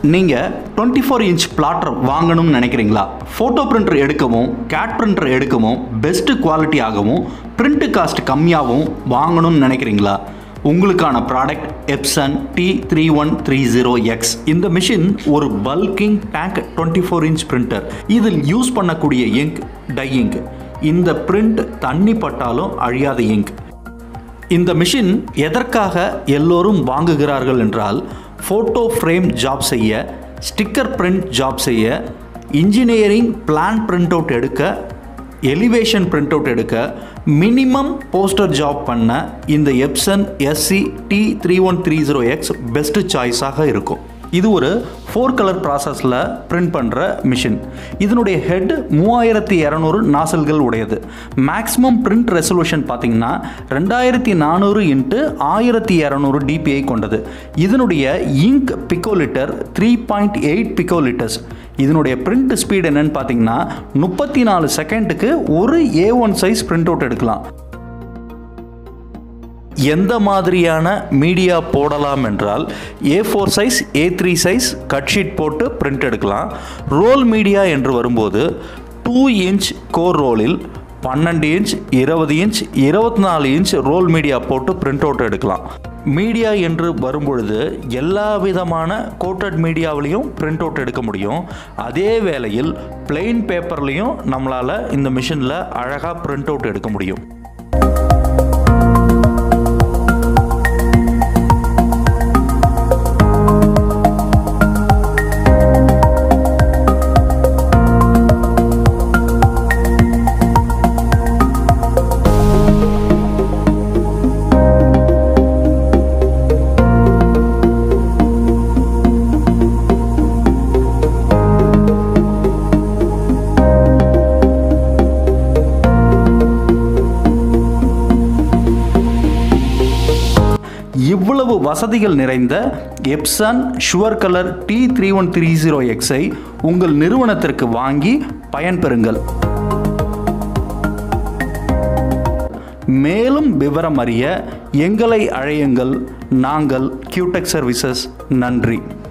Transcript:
நீங்கள் twenty four inch plotter வாங்கணும்னு நினைக்கிறீங்களா ஃபோட்டோ பிரிண்டர் எடுக்கவும் கேட் பிரிண்டர் எடுக்கவும் பெஸ்ட்டு குவாலிட்டியாகவும் பிரிண்ட் காஸ்ட் கம்மியாகவும் வாங்கணும்னு நினைக்கிறீங்களா உங்களுக்கான product Epson T three one three zero X இந்த மிஷின் ஒரு bulk ink tank twenty four inch printer இதில் யூஸ் பண்ணக்கூடிய இங்க் டை இங்க் இந்த பிரிண்ட் தண்ணி பட்டாலும் அழியாத இங்க் இந்த மிஷின் எதற்காக எல்லோரும் வாங்குகிறார்கள் என்றால் ஃபோட்டோ ஃப்ரேம் ஜாப் செய்ய ஸ்டிக்கர் பிரிண்ட் ஜாப் செய்ய இன்ஜினியரிங் பிளான் பிரிண்ட் அவுட் எடுக்க எலிவேஷன் பிரிண்ட் அவுட் எடுக்க மினிமம் போஸ்டர் ஜாப் பண்ண இந்த Epson SC T three one three zero X best சாய்ஸாக இருக்கும் இது ஒரு ஃபோர் கலர் ப்ராசஸில் பிரிண்ட் பண்ணுற மிஷின் இதனுடைய ஹெட் மூவாயிரத்தி இரநூறு நாசல்கள் உடையது மேக்ஸிமம் பிரிண்ட் ரெசல்யூஷன் பார்த்தீங்கன்னா ரெண்டாயிரத்தி நானூறு இன்ட்டு ஆயிரத்தி இரநூறு டிபிஐ கொண்டது இதனுடைய ink picolitre three point eight picolitres இதனுடைய பிரிண்ட் ஸ்பீட் என்னன்னு பார்த்தீங்கன்னா முப்பத்தி நாலு செகண்டுக்கு ஒரு A one size print out எடுக்கலாம் எந்த மாதிரியான மீடியா போடலாம் என்றால் A four size A three size cut sheet போட்டு பிரிண்ட் எடுக்கலாம் ரோல் மீடியா என்று வரும்போது டூ இன்ச் கோர் ரோலில் பன்னெண்டு இன்ச் இருபது இன்ச் இருபத்தி நாலு இன்ச் ரோல் மீடியா போட்டு பிரிண்ட் அவுட் எடுக்கலாம் மீடியா என்று வரும்பொழுது எல்லா விதமான கோட்டட் மீடியாவிலையும் பிரிண்ட் அவுட் எடுக்க முடியும் அதே வேளையில் பிளெயின் பேப்பர்லேயும் நம்மளால் இந்த மிஷினில் அழகாக பிரிண்ட் அவுட் எடுக்க முடியும் இவ்வளவு வசதிகள் நிறைந்த Epson SureColor T three one three zero எக்ஸை உங்கள் நிறுவனத்திற்கு வாங்கி பயன்பெறுங்கள் மேலும் விவரம் அறிய எங்களை அழையுங்கள் நாங்கள் கியூடெக் சர்வீசஸ் நன்றி